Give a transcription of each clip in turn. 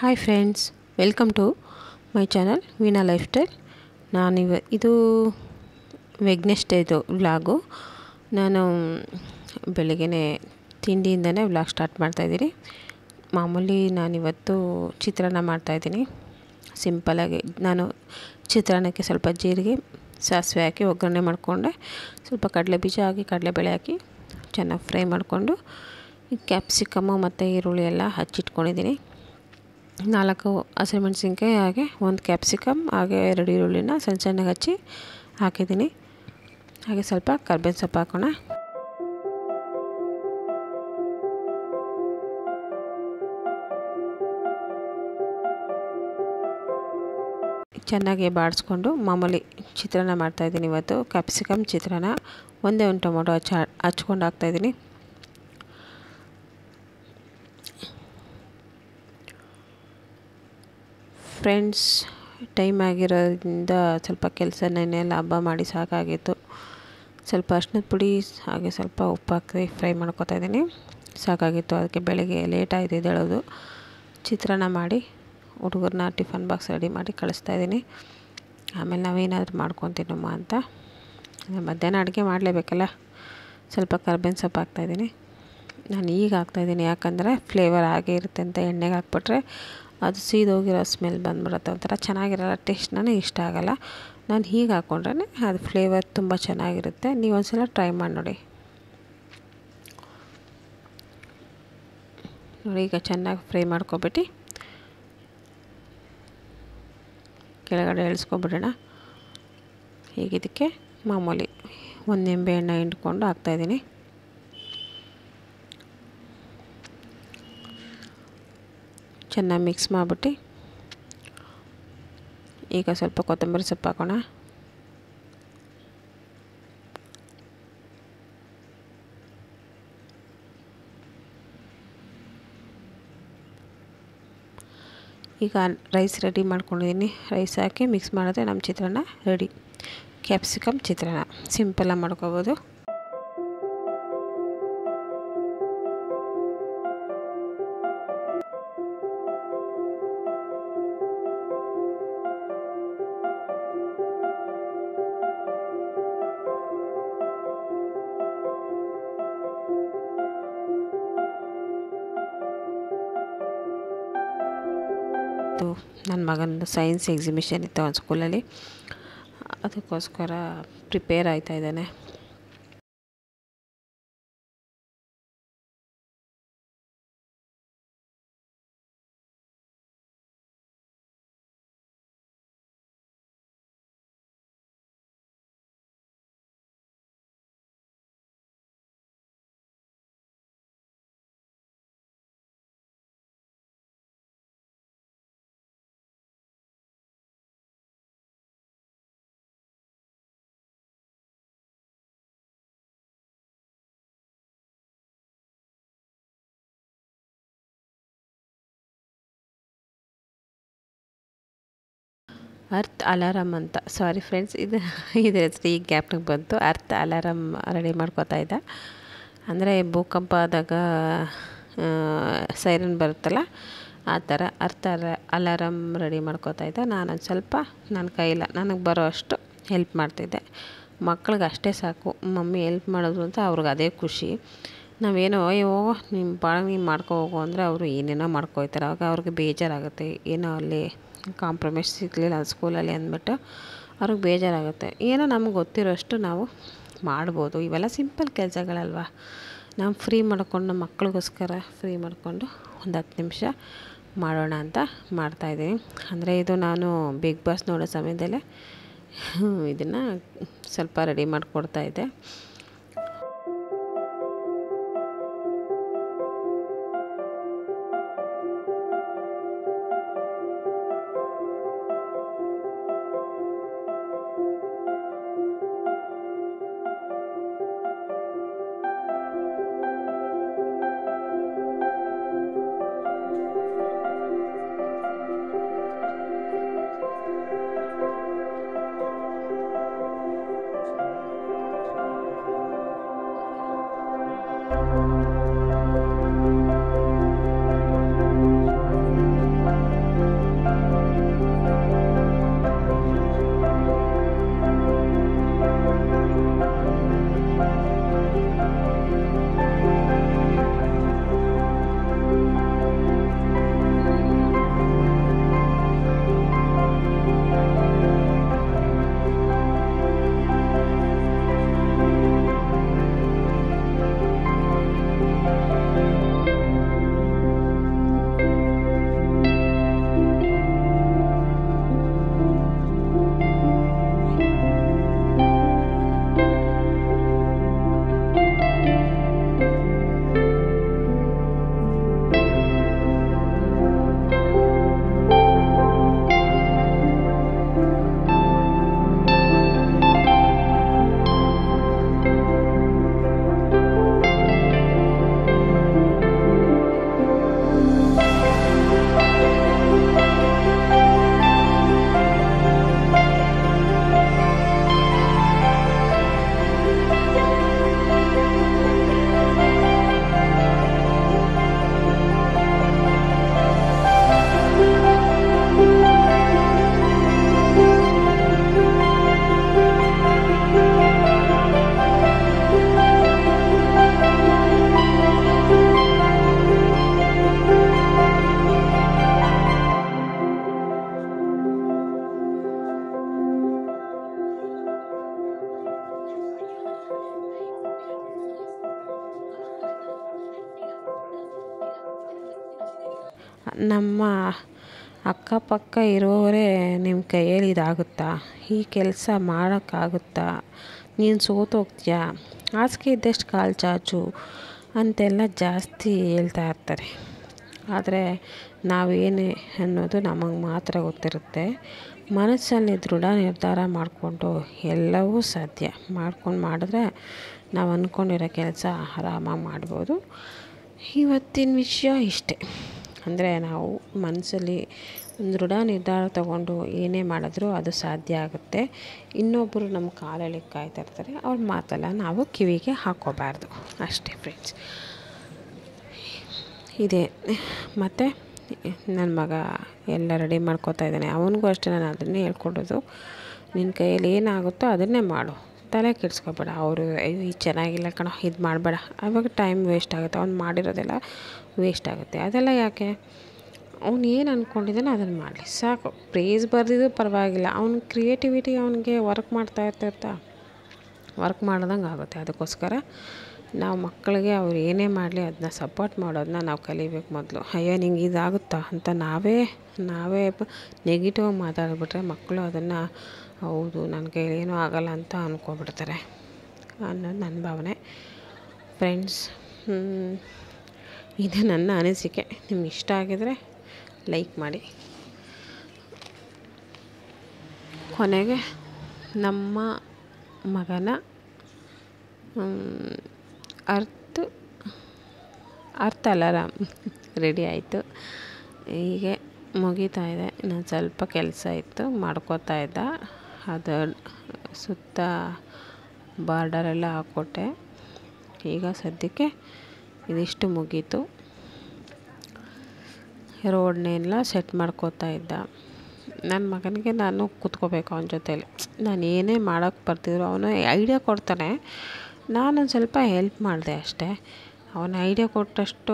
hi friends welcome to my channel Veena life style ನಾನಿವ ಇದು ವೆಗ್ನೆಸ್ಡೇದು ವ್ಲಾಗು ನಾನು ಬೆಳಗ್ಗೆನೇ ತಿಂಡಿಯಿಂದನೇ ವ್ಲಾಗ್ ಸ್ಟಾರ್ಟ್ ಮಾಡ್ತಾಯಿದ್ದೀನಿ ಮಾಮೂಲಿ ನಾನಿವತ್ತು ಚಿತ್ರಾನ್ನ ಮಾಡ್ತಾಯಿದ್ದೀನಿ ಸಿಂಪಲಾಗಿ ನಾನು ಚಿತ್ರಾನ್ನಕ್ಕೆ ಸ್ವಲ್ಪ ಜೀರಿಗೆ ಸಾಸಿವೆ ಹಾಕಿ ಒಗ್ಗರಣೆ ಮಾಡಿಕೊಂಡೆ ಸ್ವಲ್ಪ ಕಡಲೆ ಬೀಜ ಹಾಕಿ ಕಡಲೆಬೇಳೆ ಹಾಕಿ ಚೆನ್ನಾಗಿ ಫ್ರೈ ಮಾಡಿಕೊಂಡು ಈ ಕ್ಯಾಪ್ಸಿಕಮ್ಮು ಮತ್ತು ಈರುಳ್ಳಿ ಎಲ್ಲ ಹಚ್ಚಿಟ್ಕೊಂಡಿದ್ದೀನಿ ನಾಲ್ಕು ಹಸಿಮೆಣ್ಸಿನ್ಕಾಯಿ ಹಾಗೆ ಒಂದು ಕ್ಯಾಪ್ಸಿಕಮ್ ಹಾಗೆ ಎರಡು ಈರುಳ್ಳಿನ ಸಣ್ಣ ಸಣ್ಣಗೆ ಹಚ್ಚಿ ಹಾಕಿದ್ದೀನಿ ಹಾಗೆ ಸ್ವಲ್ಪ ಕರ್ಬೇವಿನ ಸೊಪ್ಪು ಹಾಕೋಣ ಚೆನ್ನಾಗಿ ಬಾಡಿಸ್ಕೊಂಡು ಮಾಮೂಲಿ ಚಿತ್ರಾನ್ನ ಮಾಡ್ತಾಯಿದ್ದೀನಿ ಇವತ್ತು ಕ್ಯಾಪ್ಸಿಕಮ್ ಚಿತ್ರಾನ್ನ ಒಂದೇ ಒಂದು ಟೊಮೊಟೊ ಹಚ್ಚ ಹಚ್ಕೊಂಡು ಹಾಕ್ತಾಯಿದ್ದೀನಿ ಫ್ರೆಂಡ್ಸ್ ಟೈಮ್ ಆಗಿರೋದ್ರಿಂದ ಸ್ವಲ್ಪ ಕೆಲಸ ನೆನ್ನೆಲ್ಲ ಹಬ್ಬ ಮಾಡಿ ಸಾಕಾಗಿತ್ತು ಸ್ವಲ್ಪ ಅರ್ಶಿನದ ಪುಡಿ ಹಾಗೆ ಸ್ವಲ್ಪ ಉಪ್ಪು ಹಾಕಿ ಫ್ರೈ ಮಾಡ್ಕೊತಾ ಇದ್ದೀನಿ ಸಾಕಾಗಿತ್ತು ಅದಕ್ಕೆ ಬೆಳಗ್ಗೆ ಲೇಟ್ ಆಯಿತು ಎದ್ದೇಳೋದು ಚಿತ್ರಾನ್ನ ಮಾಡಿ ಹುಡುಗರನ್ನ ಟಿಫನ್ ಬಾಕ್ಸ್ ರೆಡಿ ಮಾಡಿ ಕಳಿಸ್ತಾ ಇದ್ದೀನಿ ಆಮೇಲೆ ನಾವೇನಾದರೂ ಮಾಡ್ಕೊತೀನಮ್ಮ ಅಂತ ಮಧ್ಯಾಹ್ನ ಅಡುಗೆ ಮಾಡಲೇಬೇಕಲ್ಲ ಸ್ವಲ್ಪ ಕರ್ಬೇವಿನ ಸೊಪ್ಪು ಹಾಕ್ತಾಯಿದ್ದೀನಿ ನಾನು ಈಗ ಹಾಕ್ತಾಯಿದ್ದೀನಿ ಯಾಕಂದರೆ ಫ್ಲೇವರ್ ಹಾಗೆ ಇರುತ್ತೆ ಅಂತ ಎಣ್ಣೆಗೆ ಹಾಕ್ಬಿಟ್ರೆ ಅದು ಸೀದೋಗಿರೋ ಸ್ಮೆಲ್ ಬಂದ್ಬಿಡುತ್ತೆ ಒಂಥರ ಚೆನ್ನಾಗಿರಲ್ಲ ಟೇಸ್ಟ್ ನನಗೆ ಇಷ್ಟ ಆಗೋಲ್ಲ ನಾನು ಹೀಗೆ ಹಾಕ್ಕೊಂಡ್ರೆ ಅದು ಫ್ಲೇವರ್ ತುಂಬ ಚೆನ್ನಾಗಿರುತ್ತೆ ನೀವು ಒಂದ್ಸಲ ಟ್ರೈ ಮಾಡಿ ನೋಡಿ ನೋಡಿ ಈಗ ಚೆನ್ನಾಗಿ ಫ್ರೈ ಮಾಡ್ಕೊಬಿಟ್ಟು ಕೆಳಗಡೆ ಇಳಿಸ್ಕೊಬಿಡೋಣ ಈಗ ಇದಕ್ಕೆ ಮಾಮೂಲಿ ಒಂದು ನಿಂಬೆ ಹಣ್ಣು ಹಿಂಡ್ಕೊಂಡು ಹಾಕ್ತಾಯಿದ್ದೀನಿ ಚೆನ್ನಾಗಿ ಮಿಕ್ಸ್ ಮಾಡಿಬಿಟ್ಟು ಈಗ ಸ್ವಲ್ಪ ಕೊತ್ತಂಬರಿ ಸೊಪ್ಪು ಹಾಕೋಣ ಈಗ ರೈಸ್ ರೆಡಿ ಮಾಡ್ಕೊಂಡಿದ್ದೀನಿ ರೈಸ್ ಹಾಕಿ ಮಿಕ್ಸ್ ಮಾಡಿದ್ರೆ ನಮ್ಮ ಚಿತ್ರಾನ್ನ ರೆಡಿ ಕ್ಯಾಪ್ಸಿಕಮ್ ಚಿತ್ರಾನ್ನ ಸಿಂಪಲಾಗಿ ಮಾಡ್ಕೋಬೋದು ನನ್ನ ಮಗನದು ಸೈನ್ಸ್ ಎಕ್ಸಿಬಿಷನ್ ಇತ್ತು ಒಂದು ಸ್ಕೂಲಲ್ಲಿ ಅದಕ್ಕೋಸ್ಕರ ಪ್ರಿಪೇರ್ ಆಯ್ತಾ ಇದ್ದಾನೆ ಅರ್ತ್ ಅಲಾರಮ್ ಅಂತ ಸಾರಿ ಫ್ರೆಂಡ್ಸ್ ಇದು ಇದು ಹೆಸರು ಈಗ ಗ್ಯಾಪ್ನಿಗೆ ಬಂತು ಅರ್ತ್ ಅಲಾರಮ್ ರೆಡಿ ಮಾಡ್ಕೋತಾ ಇದ್ದ ಅಂದರೆ ಭೂಕಂಪ ಆದಾಗ ಸೈರನ್ ಬರುತ್ತಲ್ಲ ಆ ಥರ ಅರ್ಥ ಅಲಾರಮ್ ರೆಡಿ ಮಾಡ್ಕೋತಾ ಇದ್ದೆ ನಾನೊಂದು ಸ್ವಲ್ಪ ನನ್ನ ಕೈಲ ನನಗೆ ಬರೋ ಅಷ್ಟು ಹೆಲ್ಪ್ ಮಾಡ್ತಿದ್ದೆ ಮಕ್ಳಿಗೆ ಅಷ್ಟೇ ಸಾಕು ಮಮ್ಮಿ ಹೆಲ್ಪ್ ಮಾಡೋದು ಅಂತ ಅವ್ರಿಗೆ ಅದೇ ಖುಷಿ ನಾವೇನೋ ಅಯ್ಯೋ ನಿಮ್ಮ ಪಾಡಿಗೆ ನೀವು ಮಾಡ್ಕೊ ಹೋಗು ಅಂದರೆ ಅವರು ಏನೇನೋ ಮಾಡ್ಕೊಯ್ತಾರೆ ಆವಾಗ ಅವ್ರಿಗೆ ಬೇಜಾರಾಗುತ್ತೆ ಏನೋ ಅಲ್ಲಿ ಕಾಂಪ್ರಮೈಸ್ ಸಿಗಲಿಲ್ಲ ಸ್ಕೂಲಲ್ಲಿ ಅಂದ್ಬಿಟ್ಟು ಅವ್ರಿಗೆ ಬೇಜಾರಾಗುತ್ತೆ ಏನೋ ನಮ್ಗೆ ಗೊತ್ತಿರೋಷ್ಟು ನಾವು ಮಾಡ್ಬೋದು ಇವೆಲ್ಲ ಸಿಂಪಲ್ ಕೆಲಸಗಳಲ್ವ ನಾವು ಫ್ರೀ ಮಾಡ್ಕೊಂಡು ನಮ್ಮ ಮಕ್ಳಿಗೋಸ್ಕರ ಫ್ರೀ ಮಾಡಿಕೊಂಡು ಒಂದು ಹತ್ತು ನಿಮಿಷ ಮಾಡೋಣ ಅಂತ ಮಾಡ್ತಾಯಿದ್ದೀನಿ ಅಂದರೆ ಇದು ನಾನು ಬಿಗ್ ಬಾಸ್ ನೋಡೋ ಸಮಯದಲ್ಲೇ ಇದನ್ನು ಸ್ವಲ್ಪ ರೆಡಿ ಮಾಡಿಕೊಡ್ತಾಯಿದ್ದೆ ನಮ್ಮ ಅಕ್ಕಪಕ್ಕ ಇರೋವರೇ ನಿಮ್ಮ ಕೈಯಲ್ಲಿ ಇದಾಗುತ್ತಾ ಈ ಕೆಲಸ ಮಾಡೋಕ್ಕಾಗುತ್ತಾ ನೀನು ಸೋತೋಗ್ತೀಯಾ ಹಾಸಿಗೆ ಇದ್ದಷ್ಟು ಕಾಲು ಚಾಚು ಅಂತೆಲ್ಲ ಜಾಸ್ತಿ ಹೇಳ್ತಾ ಇರ್ತಾರೆ ಆದರೆ ನಾವೇನು ಅನ್ನೋದು ನಮಗೆ ಮಾತ್ರ ಗೊತ್ತಿರುತ್ತೆ ಮನಸ್ಸಲ್ಲಿ ದೃಢ ನಿರ್ಧಾರ ಮಾಡಿಕೊಂಡು ಎಲ್ಲವೂ ಸಾಧ್ಯ ಮಾಡ್ಕೊಂಡು ಮಾಡಿದ್ರೆ ನಾವು ಅಂದ್ಕೊಂಡಿರೋ ಕೆಲಸ ಆರಾಮಾಗಿ ಮಾಡ್ಬೋದು ಇವತ್ತಿನ ವಿಷಯ ಇಷ್ಟೆ ಅಂದರೆ ನಾವು ಮನಸ್ಸಲ್ಲಿ ದೃಢ ನಿರ್ಧಾರ ತಗೊಂಡು ಏನೇ ಮಾಡಿದ್ರೂ ಅದು ಸಾಧ್ಯ ಆಗುತ್ತೆ ಇನ್ನೊಬ್ಬರು ನಮ್ಮ ಕಾಲಲ್ಲಿ ಕಾಯ್ತಾ ಇರ್ತಾರೆ ಅವ್ರ ಮಾತೆಲ್ಲ ನಾವು ಕಿವಿಗೆ ಹಾಕ್ಕೋಬಾರ್ದು ಅಷ್ಟೇ ಫ್ರೆಂಡ್ಸ್ ಇದೆ ಮತ್ತು ನನ್ನ ಮಗ ಎಲ್ಲ ರೆಡಿ ಮಾಡ್ಕೋತಾ ಇದ್ದಾನೆ ಅವನಿಗೂ ಅಷ್ಟೇ ನಾನು ಅದನ್ನೇ ಹೇಳ್ಕೊಡೋದು ನಿನ್ನ ಕೈಯಲ್ಲಿ ಏನಾಗುತ್ತೋ ಅದನ್ನೇ ಮಾಡು ತಲೆ ಕೆಡಿಸ್ಕೋಬೇಡ ಅವರು ಇದು ಚೆನ್ನಾಗಿಲ್ಲ ಕಣೋ ಇದು ಮಾಡಬೇಡ ಆವಾಗ ಟೈಮ್ ವೇಸ್ಟ್ ಆಗುತ್ತೆ ಅವ್ನು ಮಾಡಿರೋದೆಲ್ಲ ವೇಸ್ಟ್ ಆಗುತ್ತೆ ಅದೆಲ್ಲ ಯಾಕೆ ಅವ್ನು ಏನು ಅಂದ್ಕೊಂಡಿದ್ದಾನೋ ಅದನ್ನು ಮಾಡಲಿ ಸಾಕು ಪ್ರೇಸ್ ಬರೆದಿದ್ದು ಪರವಾಗಿಲ್ಲ ಅವ್ನ ಕ್ರಿಯೇಟಿವಿಟಿ ಅವನಿಗೆ ವರ್ಕ್ ಮಾಡ್ತಾ ಇರ್ತಿರ್ತಾ ವರ್ಕ್ ಮಾಡ್ದಂಗೆ ಆಗುತ್ತೆ ಅದಕ್ಕೋಸ್ಕರ ನಾವು ಮಕ್ಕಳಿಗೆ ಅವ್ರು ಏನೇ ಮಾಡಲಿ ಅದನ್ನ ಸಪೋರ್ಟ್ ಮಾಡೋದನ್ನ ನಾವು ಕಲಿಬೇಕು ಮೊದಲು ಅಯ್ಯೋ ನಿಂಗೆ ಇದಾಗುತ್ತಾ ಅಂತ ನಾವೇ ನಾವೇ ನೆಗೆಟಿವ್ ಮಾತಾಡಿಬಿಟ್ರೆ ಮಕ್ಕಳು ಅದನ್ನು ಹೌದು ನನ್ನ ಕೈಲಿ ಏನೂ ಆಗೋಲ್ಲ ಅಂತ ಅಂದ್ಕೊಬಿಡ್ತಾರೆ ಅನ್ನೋದು ನನ್ನ ಭಾವನೆ ಫ್ರೆಂಡ್ಸ್ ಇದು ನನ್ನ ಅನಿಸಿಕೆ ನಿಮ್ಗೆ ಇಷ್ಟ ಆಗಿದರೆ ಲೈಕ್ ಮಾಡಿ ಕೊನೆಗೆ ನಮ್ಮ ಮಗನ ಅರ್ಥ ಅರ್ಥ ಅಲಾರಾಮ್ ರೆಡಿ ಆಯಿತು ಹೀಗೆ ಮುಗೀತಾ ಇದೆ ಇನ್ನೊಂದು ಸ್ವಲ್ಪ ಕೆಲಸ ಇತ್ತು ಮಾಡ್ಕೋತಾ ಇದ್ದ ಅದು ಸುತ್ತ ಬಾರ್ಡರೆಲ್ಲ ಹಾಕ್ಕೊಟ್ಟೆ ಈಗ ಸದ್ಯಕ್ಕೆ ಇದಿಷ್ಟು ಮುಗೀತು ರೋಡ್ನೆಲ್ಲ ಸೆಟ್ ಮಾಡ್ಕೋತಾ ಇದ್ದ ನನ್ನ ಮಗನಿಗೆ ನಾನು ಕೂತ್ಕೋಬೇಕು ಅವನ ಜೊತೇಲಿ ನಾನು ಏನೇ ಮಾಡೋಕ್ಕೆ ಬರ್ತಿದ್ರು ಅವನು ಐಡಿಯಾ ಕೊಡ್ತಾನೆ ನಾನೊಂದು ಸ್ವಲ್ಪ ಹೆಲ್ಪ್ ಮಾಡಿದೆ ಅಷ್ಟೇ ಅವನ ಐಡಿಯಾ ಕೊಟ್ಟಷ್ಟು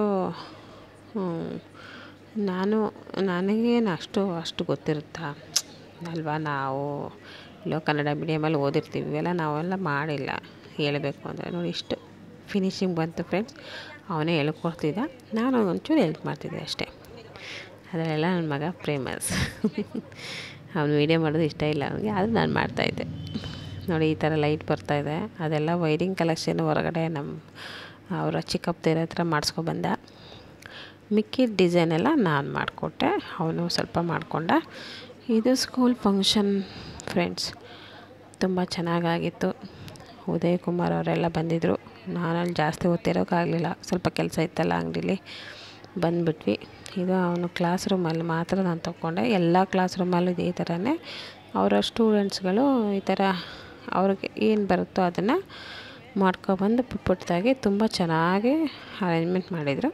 ನಾನು ನನಗೇನು ಅಷ್ಟು ಅಷ್ಟು ಗೊತ್ತಿರುತ್ತಾ ಅಲ್ವಾ ನಾವು ಇಲ್ಲೋ ಕನ್ನಡ ಮೀಡಿಯಮಲ್ಲಿ ಓದಿರ್ತೀವಿ ಇವೆಲ್ಲ ನಾವೆಲ್ಲ ಮಾಡಿಲ್ಲ ಹೇಳಬೇಕು ಅಂದರೆ ನೋಡಿ ಇಷ್ಟು ಫಿನಿಶಿಂಗ್ ಬಂತು ಫ್ರೆಂಡ್ಸ್ ಅವನೇ ಹೇಳ್ಕೊಡ್ತಿದ್ದ ನಾನು ಒಂಚೂರು ಹೆಲ್ಪ್ ಮಾಡ್ತಿದ್ದೆ ಅಷ್ಟೇ ಅದರಲ್ಲೆಲ್ಲ ನನ್ನ ಮಗ ಫೇಮಸ್ ಅವ್ನು ವೀಡಿಯೋ ಮಾಡೋದು ಇಷ್ಟ ಇಲ್ಲ ಅವನಿಗೆ ಆದರೂ ನಾನು ಮಾಡ್ತಾಯಿದ್ದೆ ನೋಡಿ ಈ ಥರ ಲೈಟ್ ಬರ್ತಾಯಿದೆ ಅದೆಲ್ಲ ವೈರಿಂಗ್ ಕಲೆಕ್ಷನ್ ಹೊರಗಡೆ ನಮ್ಮ ಅವರ ಚಿಕ್ಕಪ್ಪದಿರ ಹತ್ರ ಮಾಡಿಸ್ಕೊಬಂದ ಮಿಕ್ಕಿದ ಡಿಸೈನ್ ಎಲ್ಲ ನಾನು ಮಾಡಿಕೊಟ್ಟೆ ಅವನು ಸ್ವಲ್ಪ ಮಾಡಿಕೊಂಡ ಇದು ಸ್ಕೂಲ್ ಫಂಕ್ಷನ್ ಫ್ರೆಂಡ್ಸ್ ತುಂಬ ಚೆನ್ನಾಗಾಗಿತ್ತು ಉದಯ್ ಕುಮಾರ್ ಅವರೆಲ್ಲ ಬಂದಿದ್ದರು ನಾನಲ್ಲಿ ಜಾಸ್ತಿ ಓದ್ತಿರೋಕ್ಕಾಗಲಿಲ್ಲ ಸ್ವಲ್ಪ ಕೆಲಸ ಇತ್ತಲ್ಲ ಅಂಗಡೀಲಿ ಬಂದುಬಿಟ್ವಿ ಇದು ಅವನು ಕ್ಲಾಸ್ ರೂಮಲ್ಲಿ ಮಾತ್ರ ನಾನು ತೊಗೊಂಡೆ ಎಲ್ಲ ಕ್ಲಾಸ್ ರೂಮಲ್ಲೂ ಇದೇ ಥರನೇ ಅವರ ಸ್ಟೂಡೆಂಟ್ಸ್ಗಳು ಈ ಥರ ಅವ್ರಿಗೆ ಏನು ಬರುತ್ತೋ ಅದನ್ನು ಮಾಡ್ಕೊಬಂದು ಪುಟ್ ಪುಟ್ಟದಾಗಿ ತುಂಬ ಚೆನ್ನಾಗಿ ಅರೇಂಜ್ಮೆಂಟ್ ಮಾಡಿದರು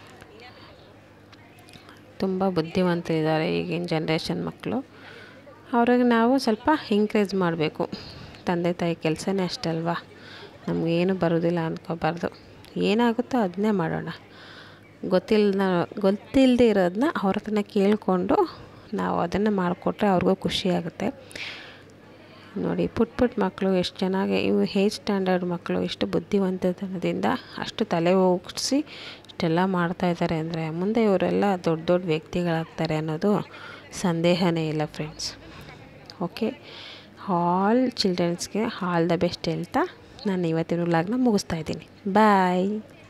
ತುಂಬ ಬುದ್ಧಿವಂತರಿದ್ದಾರೆ ಈಗಿನ ಜನ್ರೇಷನ್ ಮಕ್ಕಳು ಅವ್ರಿಗೆ ನಾವು ಸ್ವಲ್ಪ ಎಂಕ್ರೇಜ್ ಮಾಡಬೇಕು ತಂದೆ ತಾಯಿ ಕೆಲಸನೇ ಅಷ್ಟಲ್ವಾ ನಮಗೇನು ಬರೋದಿಲ್ಲ ಅಂದ್ಕೋಬಾರ್ದು ಏನಾಗುತ್ತೋ ಅದನ್ನೇ ಮಾಡೋಣ ಗೊತ್ತಿಲ್ಲ ಗೊತ್ತಿಲ್ಲದೆ ಇರೋದನ್ನ ಅವ್ರ ಹತ್ರನೇ ಕೇಳಿಕೊಂಡು ನಾವು ಅದನ್ನು ಮಾಡಿಕೊಟ್ರೆ ಅವ್ರಿಗೂ ಖುಷಿಯಾಗುತ್ತೆ ನೋಡಿ ಪುಟ್ಟ ಪುಟ್ಟ ಮಕ್ಕಳು ಎಷ್ಟು ಚೆನ್ನಾಗಿ ಇವು ಏಜ್ ಸ್ಟ್ಯಾಂಡರ್ಡ್ ಮಕ್ಕಳು ಎಷ್ಟು ಬುದ್ಧಿವಂತತನದಿಂದ ಅಷ್ಟು ತಲೆ ಹೋಗಿಸಿ ಇಷ್ಟೆಲ್ಲ ಮಾಡ್ತಾಯಿದ್ದಾರೆ ಅಂದರೆ ಮುಂದೆ ಇವರೆಲ್ಲ ದೊಡ್ಡ ದೊಡ್ಡ ವ್ಯಕ್ತಿಗಳಾಗ್ತಾರೆ ಅನ್ನೋದು ಸಂದೇಹನೇ ಇಲ್ಲ ಫ್ರೆಂಡ್ಸ್ ಓಕೆ ಆಲ್ ಚಿಲ್ಡ್ರನ್ಸ್ಗೆ ಆಲ್ ದ ಬೆಸ್ಟ್ ಹೇಳ್ತಾ ನಾನು ಇವತ್ತಿನ ವ್ಲಾಗ್ನ ಮುಗಿಸ್ತಾ ಇದ್ದೀನಿ ಬಾಯ್